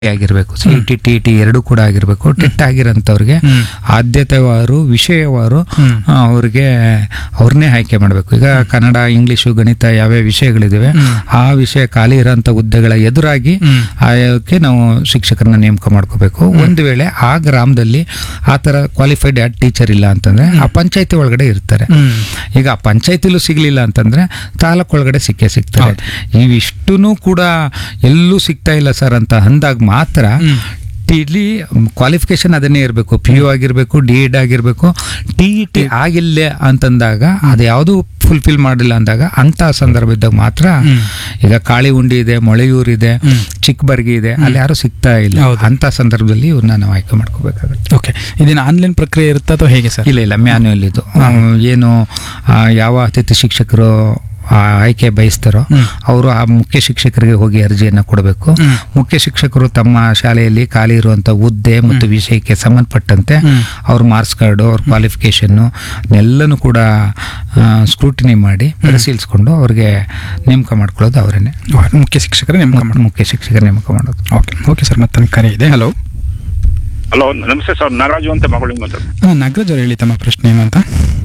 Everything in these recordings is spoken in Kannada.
ಆಗಿರ್ಬೇಕು ಸಿ ಟಿ ಟಿ ಟಿ ಎರಡು ಕೂಡ ಆಗಿರ್ಬೇಕು ಟೆಟ್ ಆಗಿರೋಂಥವ್ರಿಗೆ ಹ್ಮ್. ಆದ್ಯತೆವಾರು ವಿಷಯವಾರು ಹ್ಮ್. ಆ, ಅವ್ರಿಗೆ ಅವ್ರನ್ನೇ ಆಯ್ಕೆ ಮಾಡಬೇಕು ಈಗ ಕನ್ನಡ ಇಂಗ್ಲಿಷು ಗಣಿತ ಯಾವ್ಯಾವ ವಿಷಯಗಳಿದಾವೆ ಹ್ಮ್. ಆ ವಿಷಯ ಖಾಲಿ ಇರೋಂಥ ಹುದ್ದೆಗಳ ಎದುರಾಗಿ ಹ್ಮ್. ಆಯೋಗಕ್ಕೆ ನಾವು ಶಿಕ್ಷಕರನ್ನ ನೇಮಕ ಮಾಡ್ಕೋಬೇಕು ಒಂದು ವೇಳೆ ಆ ಗ್ರಾಮದಲ್ಲಿ ಆ ಥರ ಕ್ವಾಲಿಫೈಡ್ ಯಾಡ್ ಟೀಚರ್ ಇಲ್ಲ ಅಂತಂದ್ರೆ ಆ ಪಂಚಾಯತಿ ಒಳಗಡೆ ಇರ್ತಾರೆ ಹ್ಮ್. ಈಗ ಆ ಪಂಚಾಯತಿಲೂ ಸಿಗ್ಲಿಲ್ಲ ಅಂತಂದ್ರೆ ತಾಲೂಕು ಒಳಗಡೆ ಸಿಕ್ಕೇ ಸಿಗ್ತಾರೆ ಇವಿಷ್ಟೂ ಕೂಡ ಎಲ್ಲೂ ಸಿಗ್ತಾ ಇಲ್ಲ ಸರ್ ಅಂತ ಅಂದಾಗ ಮಾತ್ರ ಹ್ಮ್. ಇಲ್ಲಿ ಕ್ವಾಲಿಫಿಕೇಶನ್ ಅದನ್ನೇ ಇರಬೇಕು ಪಿ ಯು ಆಗಿರಬೇಕು ಡಿ ಎಡ್ ಆಗಿರಬೇಕು ಟಿ ಇ ಟಿ ಆಗಿಲ್ಲ ಅಂತಂದಾಗ ಅದು ಯಾವುದು ಫುಲ್ಫಿಲ್ ಮಾಡಿಲ್ಲ ಅಂದಾಗ ಅಂತ ಸಂದರ್ಭ ಇದ್ದಾಗ ಮಾತ್ರ ಹ್ಮ್. ಈಗ ಕಾಳಿ ಉಂಡಿ ಇದೆ ಮೊಳೆಯೂರು ಇದೆ ಹ್ಮ್. ಚಿಕ್ಕಬರ್ಗಿ ಇದೆ ಅಲ್ಲಿ ಯಾರು ಸಿಗ್ತಾ ಇಲ್ಲ ಹೌದು. ಅಂತ ಸಂದರ್ಭದಲ್ಲಿ ಇವ್ರನ್ನ ನಾವು ಆಯ್ಕೆ ಮಾಡ್ಕೋಬೇಕಾಗುತ್ತೆ ಓಕೆ ಇದೇನು ಆನ್ಲೈನ್ ಪ್ರಕ್ರಿಯೆ ಇರುತ್ತಾ ಅಥವಾ ಹೇಗೆ ಸರ್ ಇಲ್ಲ ಇಲ್ಲ ಮ್ಯಾನ್ಯುವಲ್ ಇದು ಹ್ಮ್, ಏನು ಆ, ಯಾವ ಅತಿಥಿ ಶಿಕ್ಷಕರು ಆ, ಆಯ್ಕೆ ಬಯಸ್ತಾರೋ ಹ್ಮ್. ಅವರು ಆ ಮುಖ್ಯ ಶಿಕ್ಷಕರಿಗೆ ಹೋಗಿ ಅರ್ಜಿಯನ್ನು ಕೊಡಬೇಕು ಹ್ಮ್. ಮುಖ್ಯ ಶಿಕ್ಷಕರು ತಮ್ಮ ಶಾಲೆಯಲ್ಲಿ ಖಾಲಿ ಇರುವಂಥ ಹುದ್ದೆ ಮತ್ತು ವಿಷಯಕ್ಕೆ ಸಂಬಂಧಪಟ್ಟಂತೆ ಹ್ಮ್. ಅವ್ರ ಮಾರ್ಕ್ಸ್ ಕಾರ್ಡು ಅವ್ರ ಕ್ವಾಲಿಫಿಕೇಷನ್ನು ಎಲ್ಲನೂ ಕೂಡ ಸ್ಕ್ರೂಟಿನಿ ಮಾಡಿ ಪರಿಶೀಲಿಸ್ಕೊಂಡು ಅವ್ರಿಗೆ ನೇಮಕ ಮಾಡ್ಕೊಳ್ಳೋದು ಅವರೇನೆ ಮುಖ್ಯ ಶಿಕ್ಷಕರೇ ನೇಮಕ ಮಾಡಿ ಮುಖ್ಯ ಶಿಕ್ಷಕರ ನೇಮಕ ಮಾಡೋದು ಓಕೆ ಓಕೆ ಸರ್ ಮತ್ತೆ ಕರೆ ಇದೆ ಹಲೋ ಹಲೋ ನಮಸ್ತೆ ಸರ್ ನಾಗರಾಜು ಅಂತ ಮಗಳಿಂದ ಮಾತಾಡ್ತೀನಿ. ಹಾಂ ನಾಗರಾಜ್ ಅವ್ರು ಹೇಳಿ ತಮ್ಮ ಪ್ರಶ್ನೆ ಏನು ಅಂತ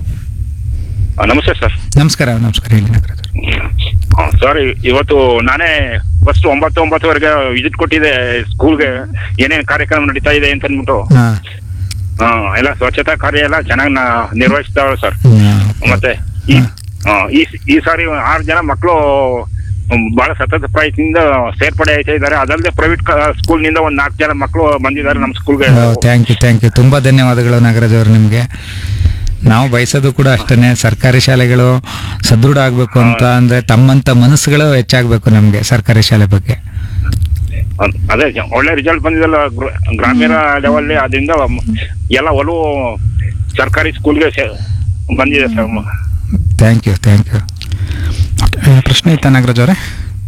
ಆ, ನಮಸ್ತೆ ಸರ್ ನಮಸ್ಕಾರ ನಮಸ್ಕಾರ ಹೇಳಿ ನಾಗರಾಜ್ ಅವ್ರೆ. ಸರ್ ಇವತ್ತು ನಾನೇ ಫಸ್ಟ್ ಒಂಬತ್ತು ಒಂಬತ್ತುವರೆಗೆ ವಿಸಿಟ್ ಕೊಟ್ಟಿದ್ದೆ ಸ್ಕೂಲ್ಗೆ ಏನೇನು ಕಾರ್ಯಕ್ರಮ ನಡೀತಾ ಇದೆ ಅಂತ ಅಂದ್ಬಿಟ್ಟು ಹಾ. ಆ, ಎಲ್ಲ ಸ್ವಚ್ಛತಾ ಕಾರ್ಯ ಎಲ್ಲ ಚೆನ್ನಾಗಿ ನಿರ್ವಹಿಸ್ತಾವೆ ಸರ್ ಹ್ಮ್. ಮತ್ತೆ ಈ ಆ, ಈ ಈ ಸಾರಿ ಆರು ಜನ ಮಕ್ಕಳು ಬಹಳ ಸತತ ಪ್ರಯತ್ನದಿಂದ ಸೇರ್ಪಡೆ ಆಯ್ತಾ ಇದ್ದಾರೆ ಅದಲ್ಲದೆ ಪ್ರೈವೇಟ್ ಸ್ಕೂಲ್ನಿಂದ ಒಂದು ನಾಲ್ಕು ಜನ ಮಕ್ಕಳು ಬಂದಿದ್ದಾರೆ ನಮ್ಮ ಸ್ಕೂಲ್ಗೆ ಥ್ಯಾಂಕ್ ಯು ಥ್ಯಾಂಕ್ ಯು ತುಂಬ ಧನ್ಯವಾದಗಳು ನಾಗರಾಜ್ ಅವರು ನಿಮಗೆ ನಾವು ಬಯಸೋದು ಕೂಡ ಅಷ್ಟೇ ಸರ್ಕಾರಿ ಶಾಲೆಗಳು ಸದೃಢ ಆಗಬೇಕು ಅಂತ ಅಂದರೆ ತಮ್ಮಂಥ ಮನಸ್ಸುಗಳು ಹೆಚ್ಚಾಗಬೇಕು ನಮಗೆ ಸರ್ಕಾರಿ ಶಾಲೆ ಬಗ್ಗೆ ಅದ್- ಅದೇ ಜ- ಒಳ್ಳೆ ರಿಸಲ್ಟ್ ಬಂದಿದಲ್ಲ ಗ್ರ- ಗ್ರಾಮೀಣ ಲೆವೆಲ್ ಅದರಿಂದ ಎಲ್ಲ ಒಲವು ಸರ್ಕಾರಿ ಸ್ಕೂಲ್ಗೆ ಸೇ- ಬಂದಿದೆ ಸರ್ ಮ- thank you thank you okay ಪ್ರಶ್ನೆ ಇತ್ತಾ ನಾಗರಾಜ್ ಅವರೇ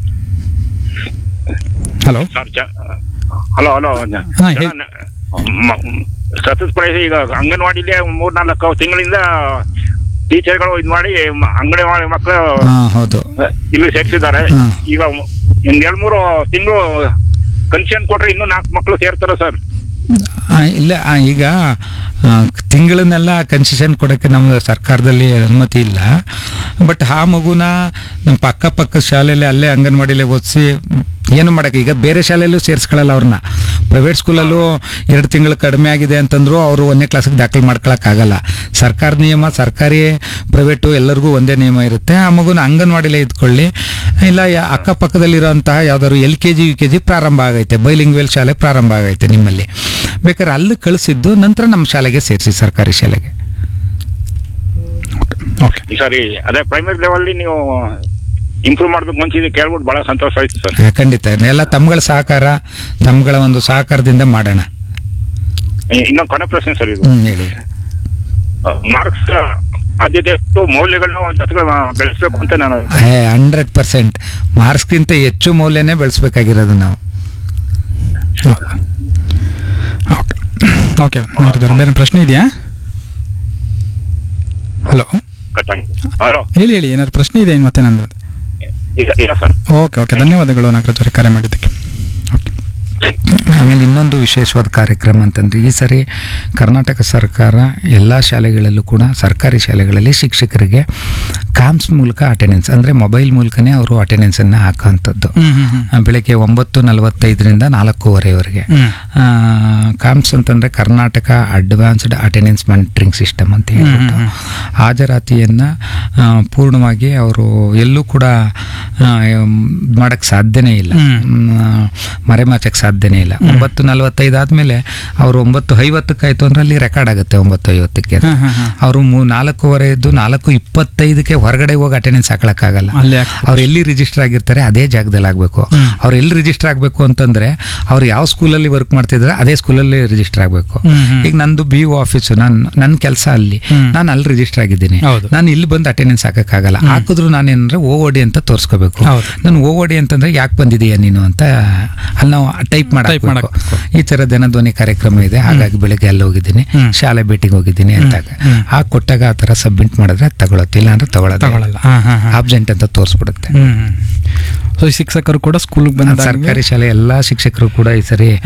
ಹಲೋ ಸರ್ ಚ- ಹಲೋ ಹಲೋ ಹಾ, ಹೇಳಿ. ಸತತ ಪ್ರಯತ್ನ ಈಗ ಅಂಗನವಾಡಿಲಿ ಮೂರ್ನಾಲ್ಕು ತಿಂಗಳಿಂದ ಟೀಚರ್ಗಳು ಇದು ಮಾಡಿ ಮ- ಅಂಗನವಾಡಿ ಮಕ್ಕಳು ಹಾಂ ಹೌದು ಇಲ್ಲಿ ಸೇರಿಸಿದ್ದಾರೆ ಹಾ. ಈಗ ಒಂದ್ ಎರಡ್ ಮೂರು ತಿಂಗಳು ಕನ್ಸೆನ್ ಕೊಟ್ರೆ ಇನ್ನೂ ನಾಲ್ಕು ಮಕ್ಕಳು ಸೇರ್ತಾರೆ ಸರ್ ಆ, ಇಲ್ಲ ಆ, ಈಗ ಆ, ತಿಂಗಳನ್ನೆಲ್ಲ ಕನ್ಸೆಷನ್ ಕೊಡೋಕ್ಕೆ ನಮ್ಮ ಸರ್ಕಾರದಲ್ಲಿ ಅನುಮತಿ ಇಲ್ಲ ಬಟ್ ಆ ಮಗುನ ನಮ್ಮ ಪಕ್ಕ ಪಕ್ಕ ಶಾಲೆಯಲ್ಲಿ ಅಲ್ಲೇ ಅಂಗನವಾಡಿಲೇ ಓದಿಸಿ ಏನು ಮಾಡೋಕ್ಕೆ ಈಗ ಬೇರೆ ಶಾಲೆಯಲ್ಲೂ ಸೇರಿಸ್ಕೊಳ್ಳಲ್ಲ ಅವ್ರನ್ನ ಪ್ರೈವೇಟ್ ಸ್ಕೂಲಲ್ಲೂ ಎರಡು ತಿಂಗಳು ಕಡಿಮೆ ಆಗಿದೆ ಅಂತಂದ್ರು ಅವರು ಒಂದನೇ ಕ್ಲಾಸಿಗೆ ದಾಖಲೆ ಮಾಡ್ಕೊಳಕ್ಕಾಗಲ್ಲ ಸರ್ಕಾರ ನಿಯಮ ಸರ್ಕಾರಿ ಪ್ರೈವೇಟು ಎಲ್ಲರಿಗೂ ಒಂದೇ ನಿಯಮ ಇರುತ್ತೆ ಆ ಮಗುನ ಅಂಗನವಾಡಿಲೇ ಇದ್ಕೊಳ್ಳಿ ಇಲ್ಲ ಯಾ- ಅಕ್ಕಪಕ್ಕದಲ್ಲಿರೋಂತಹ ಯಾವ್ದಾದ್ರು L K G U K G ಪ್ರಾರಂಭ ಆಗೈತೆ ಬೈಲಿಂಗ್ವೆಲ್ ಶಾಲೆ ಪ್ರಾರಂಭ ಆಗೈತೆ ನಿಮ್ಮಲ್ಲಿ ಬೇಕಾದ್ರೆ ಅಲ್ಲಿ ಕಳಿಸಿದ್ದು ನಂತರ ನಮ್ಮ ಶಾಲೆಗೆ ಸೇರಿಸಿ ಸರ್ಕಾರಿ ಶಾಲೆಗೆ ಓಕೆ ಈ ಸಾರಿ ಅದೇ ಪ್ರೈಮರಿ ಲೆವೆಲ್ ನೀವು ಇಂಪ್ರೂವ್ ಮಾಡ್ಬೇಕು ಮುಂಚೆ ಕೇಳ್ಬಿಟ್ಟು ಬಹಳ ಸಂತೋಷ ಆಯ್ತು ಸರ್ ಆ, ಖಂಡಿತ ಎಲ್ಲ ತಮ್ಗಳ ಸಹಕಾರ ತಮ್ಗಳ ಒಂದು ಸಹಕಾರದಿಂದ ಮಾಡೋಣ ಇನ್ನೊಂದು ಕೊನೆ ಪ್ರಶ್ನೆ ಸರ್ ಇದು ಹ್ಮ್ ಹೇಳಿ ಮಾರ್ಕ್ಸ್ ಆದ್ಯತೆ ಎಷ್ಟು ಮೌಲ್ಯಗಳನ್ನ ಜೊತೆಗೆ ಬೆಳೆಸಬೇಕು ಅಂತ ನಾನು ಹಂಡ್ರೆಡ್ ಪರ್ಸೆಂಟ್ ಮಾರ್ಕ್ಸ್ಗಿಂತ ಹೆಚ್ಚು ಮೌಲ್ಯನೇ ಬೆಳೆಸ್ಬೇಕಾಗಿರೋದು ನಾವು ಓಕೆ ಓಕೆ ನಾಗರಾಜ್ ಅವ್ರೆ, ಬೇರೆ ಪ್ರಶ್ನೆ ಇದೆಯಾ ಹಲೋ ಹಲೋ ಹೇಳಿ ಹೇಳಿ ಏನಾದ್ರು ಪ್ರಶ್ನೆ ಇದೆ ಮತ್ತೆ ನಂದು ಈಗ ಇಲ್ಲ ಸರ್ ಓಕೆ ಓಕೆ ಧನ್ಯವಾದಗಳು ನಾಗರಾಜ್ ಅವರೇ ಕರೆ ಮಾಡಿದ್ದಕ್ಕೆ ಓಕೆ ಆಮೇಲೆ ಇನ್ನೊಂದು ವಿಶೇಷವಾದ ಕಾರ್ಯಕ್ರಮ ಅಂತಂದ್ರೆ ಈ ಸರಿ ಕರ್ನಾಟಕ ಸರ್ಕಾರ ಎಲ್ಲ ಶಾಲೆಗಳಲ್ಲೂ ಕೂಡ ಸರ್ಕಾರಿ ಶಾಲೆಗಳಲ್ಲಿ ಶಿಕ್ಷಕರಿಗೆ ಕಾಮ್ಸ್ ಮೂಲಕ ಅಟೆಂಡೆನ್ಸ್ ಅಂದರೆ ಮೊಬೈಲ್ ಮೂಲಕನೇ ಅವರು ಅಟೆಂಡೆನ್ಸನ್ನು ಹಾಕೋವಂಥದ್ದು ಹ್ಮ್ ಹ್ಮ್ ಹ್ಮ್ ಆ, ಬೆಳಗ್ಗೆ ಒಂಬತ್ತು ನಲವತ್ತೈದರಿಂದ ನಾಲ್ಕೂವರೆವರೆಗೆ ಹ್ಮ್. ಕಾಮ್ಸ್ ಅಂತಂದರೆ Karnataka advanced attendance monitoring system ಅಂತ ಹೇಳ್ಬಿಟ್ಟು ಹ್ಮ್, ಹಾಜರಾತಿಯನ್ನು ಪೂರ್ಣವಾಗಿ ಅವರು ಎಲ್ಲೂ ಕೂಡ ಮಾಡೋಕ್ಕೆ ಸಾಧ್ಯನೇ ಇಲ್ಲ ಹ್ಮ್. ಮರೆಮಾಚಕ್ಕೆ ಸಾಧ್ಯನೇ ಇಲ್ಲ ಒಂಬತ್ತು ನಲವತ್ತೈದು ಆದಮೇಲೆ ಅವರು ಒಂಬತ್ತು ಐವತ್ತಕ್ಕಾಯ್ತು ಅಂದ್ರೆ ಅಲ್ಲಿ ರೆಕಾರ್ಡ್ ಆಗುತ್ತೆ ಒಂಬತ್ತು ಐವತ್ತಕ್ಕೆ ಹಾ, ಹಾ, ಹಾ. ಅವರು ಮೂ ನಾಲ್ಕೂವರೆ ಎದ್ದು ನಾಲ್ಕು ಇಪ್ಪತ್ತೈದಕ್ಕೆ ಹೊರಗಡೆ ಹೋಗಿ ಅಟೆಂಡೆನ್ಸ್ ಹಾಕೊಳಕ್ಕಾಗಲ್ಲ ಅಲ್ಲೇ ಹಾಕ್ಬೇಕು. ಅವ್ರು ಎಲ್ಲಿ ರಿಜಿಸ್ಟರ್ ಆಗಿರ್ತಾರೆ ಅದೇ ಜಾಗದಲ್ಲಿ ಆಗಬೇಕು ಹ್ಮ್. ಅವ್ರು ಎಲ್ಲಿ ರಿಜಿಸ್ಟರ್ ಆಗಬೇಕು ಅಂತಂದ್ರೆ ಅವ್ರು ಯಾವ ಸ್ಕೂಲಲ್ಲಿ ವರ್ಕ್ ಮಾಡ್ತಿದ್ರೆ ಅದೇ ಸ್ಕೂಲಲ್ಲಿ ರಿಜಿಸ್ಟರ್ ಆಗಬೇಕು ಹ್ಮ್, ಹ್ಮ್. ಈಗ ನಂದು ಬಿ ಒ ಆಫೀಸು ನಾನು ನನ್ನ ಕೆಲಸ ಅಲ್ಲಿ ಹ್ಮ್. ನಾನು ಅಲ್ಲಿ ರಿಜಿಸ್ಟರ್ ಆಗಿದ್ದೀನಿ ಹೌದು. ನಾನು ಇಲ್ಲಿ ಬಂದು ಅಟೆಂಡೆನ್ಸ್ ಹಾಕಕ್ಕಾಗಲ್ಲ ಹಾಕಿದ್ರು ನಾನೇನಂದ್ರೆ ಓ ಡಿ ಅಂತ ತೋರಿಸ್ಕೋಬೇಕು ಹೌದು. ನಾನು ಓ ಡಿ ಅಂತಂದ್ರೆ ಯಾಕೆ ಬಂದಿದೀಯ ನೀನು ಅಂತ ಅಲ್ಲಿ ನಾವು ಟೈಪ್ Type ಮಾಡಬೇಕು ಮಾಡಬೇಕು ಈ ತರ ಜನಧ್ವನಿ ಕಾರ್ಯಕ್ರಮ ಇದೆ ಹಾಗಾಗಿ ಬೆಳಿಗ್ಗೆ ಅಲ್ಲಿ ಹೋಗಿದ್ದೀನಿ ಹ್ಮ್. ಶಾಲೆ ಭೇಟಿಗೆ ಹೋಗಿದ್ದೀನಿ ಅಂತಾಗ ಹ್ಮ್. ಆ ಕೊಟ್ಟಾಗ ಆ ತರ ಸಬ್ಮಿಟ್ ಮಾಡಿದ್ರೆ ಅದ್ ತಗೊಳತ್ತೆ ಇಲ್ಲ ಅಂದ್ರೆ ತಗೊಳ್ಳೋದು ತಗೊಳಲ್ಲ ಹಾ ಹಾ ಹಾ ಆಬ್ಸೆಂಟ್ ಅಂತ ತೋರಿಸ್ಬಿಡುತ್ತೆ ಹ್ಮ್ ಸೊ ಶಿಕ್ಷಕರು ಕೂಡ ಸ್ಕೂಲ್ಗೆ ಬಂದಾಗ ಸರ್ಕಾರಿ ಶಾಲೆ ಎಲ್ಲಾ ಶಿಕ್ಷಕರು ಕೂಡ ಈ ಸರಿ